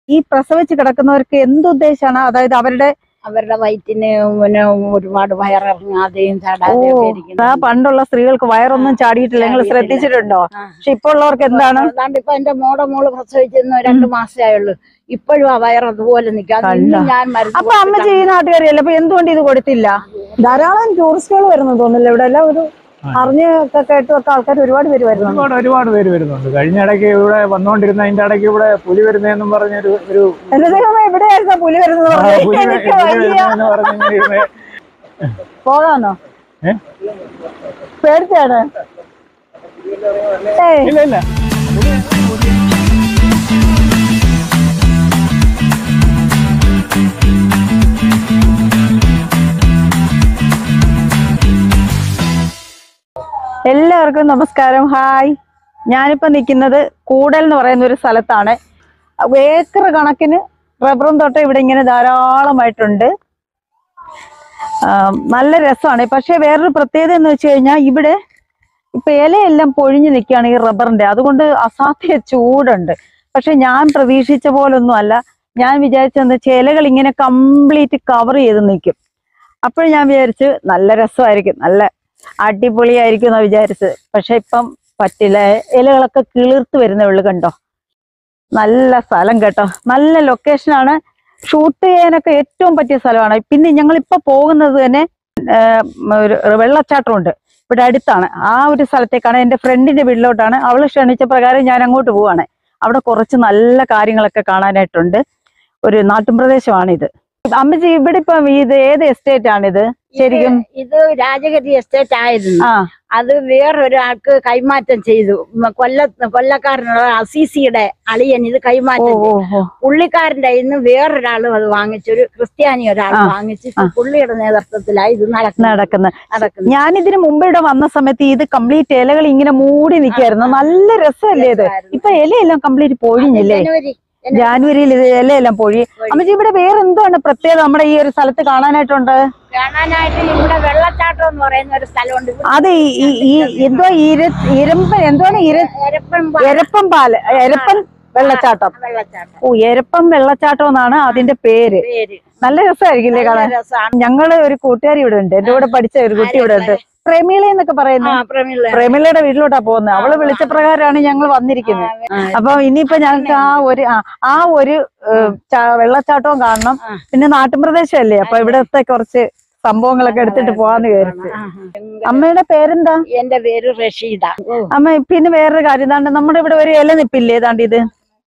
ഈ പ്രസവിച്ച് കിടക്കുന്നവർക്ക് എന്തുദ്ദേശമാണ് അതായത് അവരുടെ അവരുടെ വയറ്റിന് പിന്നെ ഒരുപാട് വയറിറങ്ങാതെയും ചാടാതെയും ഒക്കെ ഇരിക്കുന്നു. ആ പണ്ടുള്ള സ്ത്രീകൾക്ക് വയറൊന്നും ചാടിയിട്ടില്ല നിങ്ങൾ ചാടിയിട്ടില്ല. ശ്രദ്ധിച്ചിട്ടുണ്ടോ ആ. പക്ഷെ ഇപ്പോൾ ഉള്ളവർക്ക് എന്താണ് അതാണ്ട് ഇപ്പൊ എന്റെ മോടെ മോള് പ്രസവിച്ചിരുന്ന രണ്ടു മാസേ ആയുള്ളൂ ഇപ്പോഴും ആ വയർ അതുപോലെ നിൽക്കാം കണ്ടോ? ഇന്നും ഞാൻ മരുന്ന് അപ്പൊ അമ്മ കൊടുത്തിട്ടാണ് ചെയ്യുന്ന നാട്ടുകാരിയല്ല അപ്പൊ എന്തുകൊണ്ട് ഇത് കൊടുത്തില്ല ധാരാളം ടൂറിസ്റ്റുകൾ വരുന്നു തോന്നില്ല ഇവിടെ എല്ലാം ഒരു അറിഞ്ഞ് ഒക്കെ കേട്ടും ഒക്കെ ആൾക്കാർ ഒരുപാട് പേര് വരുന്നു ഒരുപാട് ഒരുപാട് പേര് വരുന്നുണ്ട് കഴിഞ്ഞ ഇടയ്ക്ക് ഇവിടെ വന്നോണ്ടിരുന്ന അതിന്റെ ഇടയ്ക്ക് ഇവിടെ പുലി വരുന്നതെന്നും പറഞ്ഞൊരു ഒരു എന്റെ ദൈവമേ എവിടെയായിരുന്നു പുലി വരുന്നത് ആ, പറഞ്ഞത്? പുലി എനിക്ക് പുലി വയ്യ. വരുന്നതെന്ന് പറഞ്ഞിങ്ങനെ ഇരുന്ന് പോകാന്നോ ഏ? പേടിച്ചാണ് ഏയ് ഇല്ല ഇല്ല എല്ലാവർക്കും നമസ്കാരം ഹായ് ഞാനിപ്പോ നിൽക്കുന്നത് കൂടൽ എന്ന് പറയുന്ന ഒരു സ്ഥലത്താണ് ഏക്കർ കണക്കിന് റബ്ബറും തോട്ടം ഇവിടെ ഇങ്ങനെ ധാരാളമായിട്ടുണ്ട് ആ, നല്ല രസമാണ് പക്ഷെ വേറൊരു പ്രത്യേകത എന്ന് വെച്ച് കഴിഞ്ഞാൽ ഇവിടെ ഇപ്പൊ ഇലയെല്ലാം പൊഴിഞ്ഞു നിൽക്കുകയാണ് ഈ റബ്ബറിന്റെ അതുകൊണ്ട് അസാധ്യ ചൂടുണ്ട് പക്ഷെ ഞാൻ പ്രതീക്ഷിച്ച പോലൊന്നും അല്ല ഞാൻ വിചാരിച്ചെന്താ വെച്ചാൽ ഇലകൾ ഇങ്ങനെ കംപ്ലീറ്റ് കവർ ചെയ്ത് നിൽക്കും അപ്പോൾ ഞാൻ വിചാരിച്ചു നല്ല രസമായിരിക്കും നല്ല അടിപൊളിയായിരിക്കും എന്ന് വിചാരിച്ചത് പക്ഷെ ഇപ്പം പറ്റില്ല ഇലകളൊക്കെ കിളിർത്ത് വരുന്ന ഉള്ളു കണ്ടോ നല്ല സ്ഥലം കേട്ടോ നല്ല ലൊക്കേഷനാണ് ഷൂട്ട് ചെയ്യാനൊക്കെ ഏറ്റവും പറ്റിയ സ്ഥലമാണ് പിന്നെ ഞങ്ങൾ ഇപ്പൊ പോകുന്നത് തന്നെ ആ, ഒരു വെള്ളച്ചാട്ടമുണ്ട് ഇവിടെ അടുത്താണ് ആ ഒരു സ്ഥലത്തേക്കാണ് എൻ്റെ ഫ്രണ്ടിന്റെ വീട്ടിലോട്ടാണ് അവൾ ക്ഷണിച്ച പ്രകാരം ഞാൻ അങ്ങോട്ട് പോവാണ് അവിടെ കുറച്ച് നല്ല കാര്യങ്ങളൊക്കെ കാണാനായിട്ടുണ്ട് ഒരു നാട്ടുപ്രദേശമാണിത് അമ്മച്ചി ഇവിടെ ഇപ്പം ഇത് ഏത് എസ്റ്റേറ്റ് ആണിത് ശരിക്കും ഇത് രാജഗിരി എസ്റ്റേറ്റ് ആയിരുന്നു ആ അത് വേറൊരാൾക്ക് കൈമാറ്റം ചെയ്തു ഉം, കൊല്ല കൊല്ലക്കാരനുള്ള അസീസിയുടെ അളിയൻ ഇത് ഓ കൈമാറ്റം ഓ ചെയ്തു ഓ പുള്ളിക്കാരന്റെ ഇന്ന് വേറൊരാളും അത് വാങ്ങിച്ചു ഒരു ക്രിസ്ത്യാനി ഒരാൾ ആ, വാങ്ങിച്ച് പുള്ളിയുടെ നേതൃത്വത്തിലായി ഇത് നടക്കുന്നത് നടക്കുന്ന നടക്കുന്നത് ഞാൻ ഇതിന് മുമ്പ് ഇവിടെ വന്ന സമയത്ത് ഇത് കംപ്ലീറ്റ് ഇലകൾ ഇങ്ങനെ മൂടി നിൽക്കായിരുന്നു നല്ല രസമല്ലേ ഇത് ഇപ്പൊ ഇലയെല്ലാം കംപ്ലീറ്റ് പൊഴിഞ്ഞില്ലേ ജനുവരി ജാനുവരിയിൽ ഇത് ഇലയെല്ലാം പൊഴി അമ്മച്ചി ഇവിടെ വേറെ എന്താണ് പ്രത്യേകത നമ്മുടെ ഈ ഒരു സ്ഥലത്ത് കാണാനായിട്ടുണ്ട് കാണാനായിട്ട് ഇവിടെ വെള്ളച്ചാട്ടം എന്ന് പറയുന്ന ഒരു സ്ഥലമുണ്ട് ഇവിടെ അത് ഈ ഈ- ഈ എന്തോ ഇര ഇരമ്പൻ എന്താണ് ഇര എരപ്പൻ എരപ്പൻ പാല് എരപ്പൻ വെള്ളച്ചാട്ടം വെള്ളച്ചാട്ടം ഓ എരപ്പൻ വെള്ളച്ചാട്ടം എന്നാണ് അതിന്റെ പേര് പേര് നല്ല രസമായിരിക്കില്ലേ നല്ല കാണാൻ രസമാണ് ഞങ്ങള് ഒരു കൂട്ടുകാരി ഇവിടെ ഉണ്ട് എന്റെ കൂടെ പഠിച്ച ഒരു കുട്ടി ഇവിടെ ഉണ്ട് പ്രേമിള എന്നൊക്കെ ആ പറയുന്നത് പ്രമിള പ്രേമിളയുടെ വീട്ടിലോട്ടാ പോകുന്നത് അവള് വിളിച്ച പ്രകാരമാണ് ഞങ്ങൾ വന്നിരിക്കുന്നത് അപ്പൊ ഇനിയിപ്പോ ഞങ്ങൾക്ക് ആ ഒരു ആ, ആ ഒരു ഏഹ്, ചാ- വെള്ളച്ചാട്ടവും കാണണം ആ. പിന്നെ നാട്ടിൻപ്രദേശമല്ലേ അപ്പൊ ഇവിടത്തെ കുറച്ച് സംഭവങ്ങളൊക്കെ എടുത്തിട്ട് പോവാന്ന് വിചാരിച്ചു അമ്മയുടെ പേരെന്താ എന്റെ പേര് റഷീദ അമ്മ പിന്നെ വേറൊരു കാര്യം ഇതാണ്ട് നമ്മുടെ ഇവിടെ ഒരു ഇല നിപ്പില്ലേ ഏതാണ്ട് ഇത്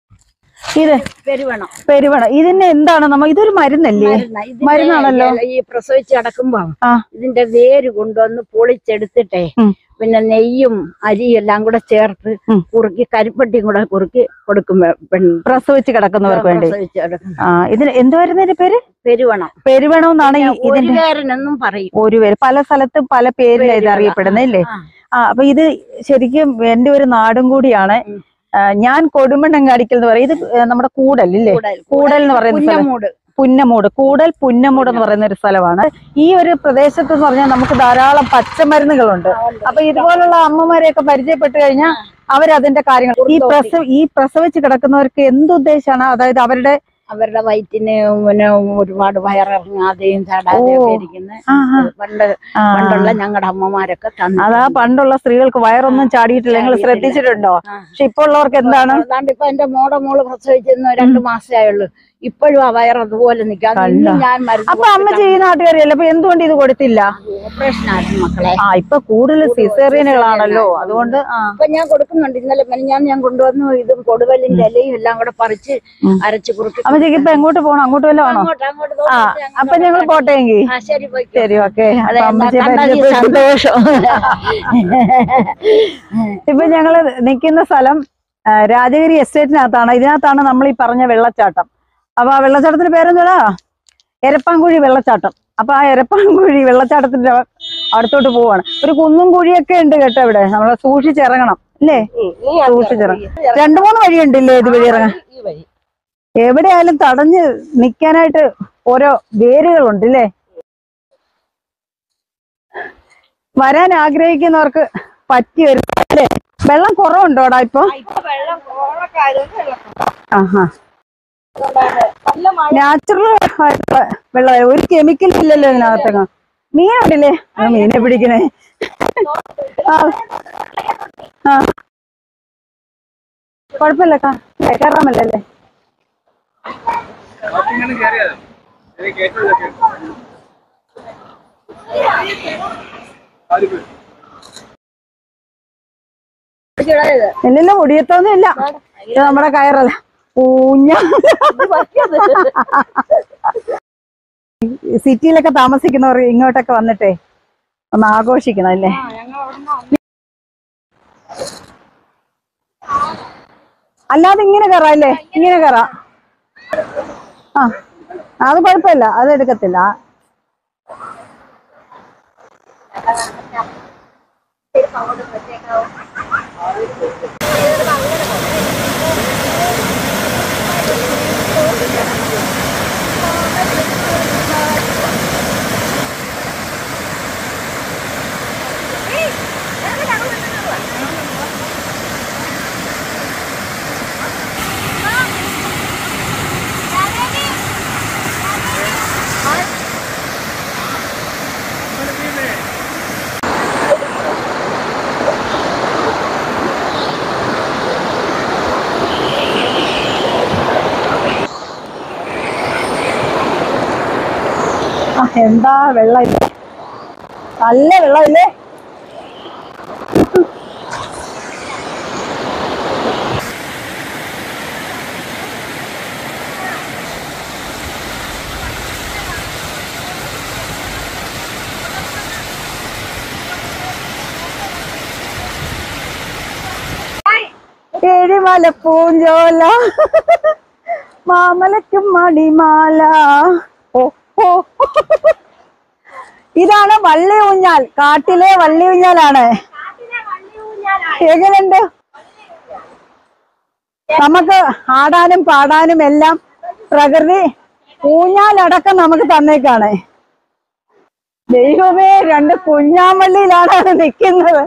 ഇത് പെരുവണം പെരുവണം ഇതിന് എന്താണ് നമ്മ ഇതൊരു മരുന്നല്ലേ മരുന്നാ. ഇതിന്റെ മരുന്നാണല്ലോ. ഇല ഈ പ്രസവിച്ച് കിടക്കുമ്പോ ആ. ഇതിന്റെ വേര് കൊണ്ടുവന്ന് പൊളിച്ചെടുത്തിട്ടേ ഉം. പിന്നെ നെയ്യും അരിയും എല്ലാം കൂടെ ചേർത്ത് ഉം. കുറുക്കി കരിപ്പട്ടിയും കൂടെ കുറുക്കി കൊടുക്കും പെ- പെൺ പ്രസവിച്ച് കിടക്കുന്നവർക്ക് വേണ്ടി പ്രസവിച്ച് കിടക്കുന്ന ആ ഇതിന് എന്തുവായിരുന്നു ഇതിന്റെ പേര് പെരുവണം പെരുവണം എന്നാണ് ഈ- ഒരു ഇതിന്റെ പേരനെന്നും പറയും ഒരു പേര് പല സ്ഥലത്തും പല പേരിലാണ് ഇത് പെരുവണം. അറിയപ്പെടുന്നത് ഇല്ലേ ആ. ആ അപ്പൊ ഇത് ശരിക്കും എന്റെ ഒരു നാടും കൂടിയാണ് ഉം. ആ, ഞാൻ കൊടുമണ്ണങ്കാടിക്കൽ എന്ന് പറയും ഇത് ഏ, നമ്മുടെ കൂടൽ ഇല്ലേ കൂടൽ കൂടൽ എന്ന് പറയുന്ന സ്ഥലം. കുഞ്ഞമൂട് പുന്നമൂട് കൂടൽ പുന്നമൂട് എന്ന് പറയുന്ന ഒരു സ്ഥലമാണ് ഈ ഒരു പ്രദേശത്ത് എന്ന് പറഞ്ഞാൽ നമുക്ക് ധാരാളം പച്ചമരുന്നുകളുണ്ട് അപ്പൊ ഇതുപോലുള്ള അമ്മമാരെയൊക്കെ പരിചയപ്പെട്ട് കഴിഞ്ഞാൽ അവരതിന്റെ കാര്യങ്ങൾ ഈ പ്രസവ ഈ പ്രസവിച്ച് കിടക്കുന്നവർക്ക് എന്തുദ്ദേശമാണ് അതായത് അവരുടെ അവരുടെ വയറ്റിന് പിന്നെ ഒരുപാട് വയറിറങ്ങാതെയും ചാടാതെയും ഒക്കെ ഇരിക്കുന്ന ആ, ആ, പണ്ട് ആ. പണ്ടുള്ള ഞങ്ങളുടെ അമ്മമാരൊക്കെ തന്നു അതാ പണ്ടുള്ള സ്ത്രീകൾക്ക് വയറൊന്നും ചാടിയിട്ടില്ല നിങ്ങൾ ചാടിയിട്ടില്ല. ശ്രദ്ധിച്ചിട്ടുണ്ടോ ആ. പക്ഷെ ഇപ്പോൾ ഉള്ളവർക്ക് എന്താണ് അതാണ്ട് ഇപ്പൊ എന്റെ മോടെ മോള് പ്രസവിച്ചിരുന്ന രണ്ടു മാസേ ആയുള്ളൂ ഇപ്പോഴും ആ വയർ അതുപോലെ നിൽക്കാം കണ്ടോ? ഞാൻ മരുന്ന് അപ്പൊ അമ്മ ചെയ്യുന്ന നാട്ടുകാരിയല്ല അപ്പൊ എന്തുകൊണ്ട് ഇത് കൊടുത്തില്ല ഓപ്പറേഷൻ ആയിരുന്നു മക്കളെ ആ ഇപ്പൊ കൂടുതൽ സിസേറിയനുകളാണല്ലോ അതുകൊണ്ട് ആ അപ്പൊ ഞാൻ കൊടുക്കുന്നുണ്ട് ഇന്നലെ ഞാൻ ഞാൻ കൊണ്ടുവന്നു ഇതും കൊടുവലിന്റെ ഇലയും എല്ലാം കൂടെ പറിച്ച് ഉം. അരച്ച് കുറുക്കി അമ്മച്ചേക്ക് ഇപ്പൊ എങ്ങോട്ട് പോകണം അങ്ങോട്ട് വല്ലതും ആണോ അങ്ങോട്ട് അങ്ങോട്ട് ആ തോന്നിട്ട് അങ്ങോട്ട് അപ്പൊ ഞങ്ങൾ പോട്ടെ എങ്കിൽ ആ ശരി പോയിക്കോ. ശരി ഓക്കെ അതെ, എന്നാ കണ്ടതിൽ സന്തോഷം ഇപ്പൊ ഞങ്ങള് നിൽക്കുന്ന സ്ഥലം ആ, രാജഗിരി എസ്റ്റേറ്റിനകത്താണ് ഇതിനകത്താണ് നമ്മൾ ഈ പറഞ്ഞ വെള്ളച്ചാട്ടം അപ്പൊ ആ വെള്ളച്ചാട്ടത്തിന്റെ പേരെന്താ എരപ്പാങ്കുഴി വെള്ളച്ചാട്ടം അപ്പൊ ആ എരപ്പാങ്കുഴി വെള്ളച്ചാട്ടത്തിന്റെ അടുത്തോട്ട് പോവാണ് ഒരു കുന്നും കുഴിയൊക്കെ ഉണ്ട് കേട്ടോ ഇവിടെ നമ്മളെ സൂക്ഷിച്ചിറങ്ങണം അല്ലേ സൂക്ഷിച്ചിറങ്ങണം രണ്ടു മൂന്ന് വഴിയുണ്ടല്ലേ ഇതുവഴി ഇറങ്ങാൻ ഈ വഴി എവിടെയായാലും തടഞ്ഞ് നിക്കാനായിട്ട് ഓരോ വേരുകളുണ്ട് അല്ലേ വരാൻ ആഗ്രഹിക്കുന്നവർക്ക് പറ്റിയ ഒരു അല്ലേ വെള്ളം കുറവുണ്ടോടാ ഇപ്പൊ ഇപ്പൊ വെള്ളം ഓളക്കായതുകൊണ്ട് വെള്ളം ആഹാ നാച്ചുറൽ ആയിട്ടുള്ള വെള്ളം ഒരു കെമിക്കൽ ഇല്ലല്ലോ ഇതിനകത്തൊക്കെ മീനുണ്ടല്ലേ ആ മീനെ പിടിക്കണേ ആ ആ കുഴപ്പമില്ല കാ- കയറാമല്ലേ ഇല്ലില്ല മുടിയത്തൊന്നും ഇല്ല ഇത് നമ്മുടെ കയറല്ല ഊഞ്ഞ സിറ്റിയിലൊക്കെ താമസിക്കുന്നവർ ഇങ്ങോട്ടൊക്കെ വന്നിട്ടേ ഒന്ന് ആഘോഷിക്കണം അല്ലേ അല്ലാതെ ഇങ്ങനെ കയറാം അല്ലേ ഇങ്ങനെ കയറാം ആ അത് കുഴപ്പമില്ല അത് എടുക്കത്തില്ല ആ എന്താ വെള്ളം ഇല്ലേ നല്ല വെള്ളം ഇല്ലേ ഏഴിമല പൂഞ്ചോല മാമലയ്ക്കും മണിമാല ഓ ഓ ഇതാണ് വള്ളി ഊഞ്ഞാൽ കാട്ടിലെ വള്ളി ഊഞ്ഞാലാണ് എങ്ങനെയുണ്ട് നമുക്ക് ആടാനും പാടാനും എല്ലാം പ്രകൃതി ഊഞ്ഞാലടക്കം നമുക്ക് തന്നേക്കാണ് ദൈവമേ രണ്ട് കുഞ്ഞാമള്ളിയിലാണ് അത് നിൽക്കുന്നത്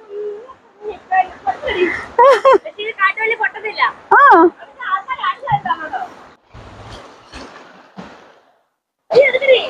കാട്ടുവള്ളി പൊട്ടത്തില്ല ആ ആൾക്കാർ കാണിച്ചു എടുക്കണേ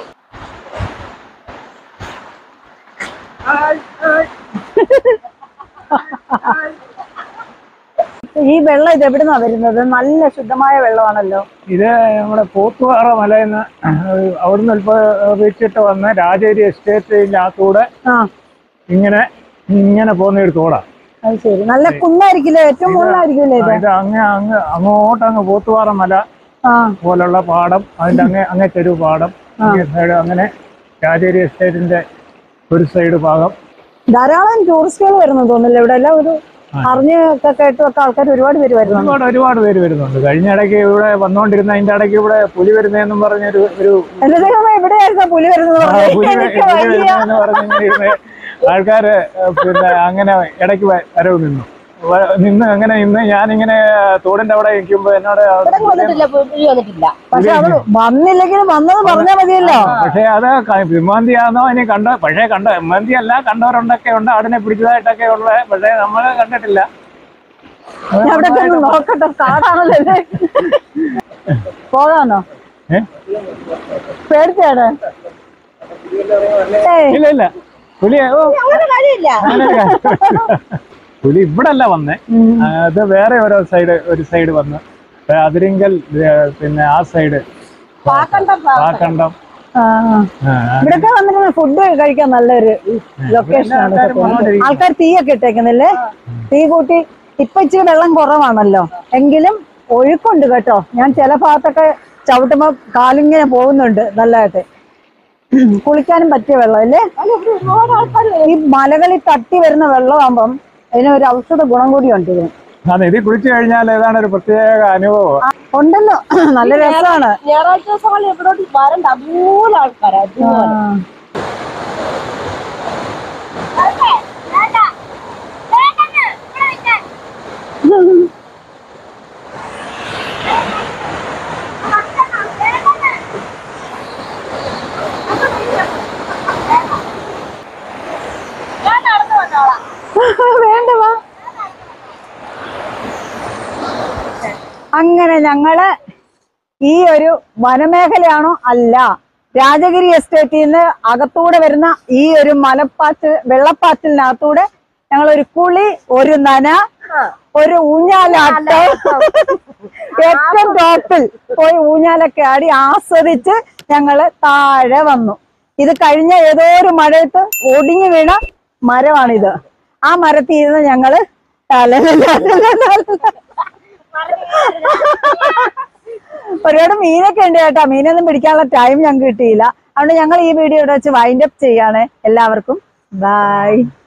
ഈ വെള്ളം ഇത് എവിടുന്നാ വരുന്നത് നല്ല ശുദ്ധമായ വെള്ളമാണല്ലോ ഇത് നമ്മുടെ പോത്തുപാറ മലയിൽ നിന്ന് അവിടുന്ന് ഉത്ഭവിച്ചിട്ട് വന്ന് രാജേരി എസ്റ്റേറ്റിന്റെ അകത്തൂടെ ആ ഇങ്ങനെ ഇങ്ങനെ പോകുന്ന ഒരു തോടാ അത് ശരി നല്ല കുന്നായിരിക്കില്ലേ ഏറ്റവും മുകളിലായിരിക്കില്ലേ ഇത് ഇത് അങ്ങ് അങ്ങ് അങ്ങോട്ട് അങ്ങ് പോത്തുപാറ മല ആ പോലുള്ള പാടം അതിന്റെ അങ്ങേ അങ്ങേ തെരുവ് പാടം ഈ സൈഡ് അങ്ങനെ രാജേരി എസ്റ്റേറ്റിന്റെ ഒരു സൈഡ് ഭാഗം ധാരാളം ടൂറിസ്റ്റുകൾ വരുന്നു തോന്നുന്നില്ല ഇവിടെ എല്ലാം ഒരു അറിഞ്ഞ് ഒക്കെ കേട്ടുമൊക്കെ ആൾക്കാർ ഒരുപാട് പേര് വരുന്നുണ്ട് ഒരുപാട് ഒരുപാട് പേര് വരുന്നുണ്ട് കഴിഞ്ഞ ഇടയ്ക്ക് ഇവിടെ വന്നോണ്ടിരുന്ന അതിന്റെ ഇടയ്ക്ക് ഇവിടെ പുലി വരുന്നതെന്നും പറഞ്ഞൊരു ഒരു എന്റെ ദൈവമേ എവിടെയായിരുന്നു പുലി വരുന്നത് ആ, പുലി വ- എനിക്ക് പുലി വലിയ വരുന്നതെന്ന് പറഞ്ഞിങ്ങനെ ആൾക്കാര് പിന്നെ അങ്ങനെ ഇടയ്ക്ക് വ- വരവ് നിന്നു വ- നിന്ന് അങ്ങനെ നിന്ന് ഞാനിങ്ങനെ തോടിന്റെ അവിടെ നിൽക്കുമ്പോ എന്നോട് അവിടെ വന്നിട്ടില്ല പുലി വന്നിട്ടില്ല പക്ഷെ അത് വന്നില്ലെങ്കിലും വന്നത് പറഞ്ഞാൽ മതിയല്ലോ പക്ഷേ അത് ക- വിമാന്തിയാണോ ഇനി കണ്ട പക്ഷേ കണ്ട വിമാന്തി അല്ല കണ്ടവരുണ്ടൊക്കെ ഉണ്ട് ആടിനെ പിടിച്ചതായിട്ടൊക്കെ ഉള്ള പക്ഷേ നമ്മൾ കണ്ടിട്ടില്ല ഞാൻ അവിടെ ഒന്ന് നോക്കട്ടെ കാടാണല്ലോ ഇത് പോകാന്നോ ഏ? പേടിച്ചാണ് ഏയ് ഇല്ല ഇല്ല പുലി ഓ, അങ്ങനെ കാര്യമില്ല അങ്ങനെ ഒരു കാര്യം. പുലി ഇവിടെ അല്ല വന്നേ ഉം. ആ, അത് വേറെ ഓരോ സൈഡ് ഒരു സൈഡ് വന്ന് ഏ, അതിരിങ്കൽ ഏ, പിന്നെ ആ സൈഡ് പാക്കണ്ടം ആ ആ, ഇവിടൊക്കെ വന്നിരുന്ന ഫുഡ് കഴിക്കാൻ നല്ലൊരു ലൊക്കേഷൻ ആണ് ആൾക്കാര് വന്നോണ്ടിരിക്കും. ആൾക്കാർ തീയൊക്കെ ഇട്ടേക്കുന്നില്ലേ തീ കൂട്ടി ഇപ്പൊ ഇച്ചിരി വെള്ളം കുറവാണല്ലോ എങ്കിലും ഒഴുക്കുണ്ട് കേട്ടോ ഞാൻ ചില ഭാഗത്തൊക്കെ ചവിട്ടുമ്പോ കാലിങ്ങനെ പോകുന്നുണ്ട് നല്ലതായിട്ട് കുളിക്കാനും പറ്റിയ വെള്ളം അല്ലേ ഈ മലകളിൽ തട്ടി വരുന്ന വെള്ളമാകുമ്പം അതിന് ഒരു ഔഷധ ഗുണം കൂടിയുണ്ട് ഇതിന് അതെ ഇതിൽ കുളിച്ചു കഴിഞ്ഞാൽ ഏതാണ് ഒരു പ്രത്യേക അനുഭവം ഉണ്ടല്ലോ നല്ല രസമാണ് ഞായറാഴ്ച ദിവസങ്ങളിൽ ഇവിടോട്ട് വരണ്ട അതുപോലെ ആൾക്കാരാ അതുപോലെ വേണ്ട വേണ്ടെന്ന് ഇവിടെ വെക്കാൻ വേണ്ടെന്ന് ഞാൻ നടന്നു വന്നോളാം വേണ്ട വാ അങ്ങനെ ഞങ്ങള് ഈ ഒരു വനമേഖലയാണോ അല്ല രാജഗിരി എസ്റ്റേറ്റിൽ നിന്ന് അകത്തൂടെ വരുന്ന ഈ ഒരു മലപ്പാച്ചിൽ വെള്ളപ്പാച്ചിലിനകത്തൂടെ ഞങ്ങൾ ഒരു കുളി ഒരു നന ഒരു ഊഞ്ഞാലാട്ട് ഏറ്റവും ടോപ്പിൽ പോയി ഊഞ്ഞാലൊക്കെ ആടി ആസ്വദിച്ച് ഞങ്ങള് താഴെ വന്നു ഇത് കഴിഞ്ഞ ഏതോ ഒരു മഴയത്ത് ഒടിഞ്ഞു വീണ മരമാണിത് ആ മരത്തിൽ ഇരുന്ന് ഞങ്ങള് ഒരുപാട് മീനൊക്കെ ഉണ്ട് കേട്ടോ മീനൊന്നും പിടിക്കാനുള്ള ടൈം ഞങ്ങൾക്ക് കിട്ടിയില്ല അതുകൊണ്ട് ഞങ്ങൾ ഈ വീഡിയോ ഇവിടെ വെച്ച് വൈൻഡ് അപ്പ് ചെയ്യാണ് എല്ലാവർക്കും ബൈ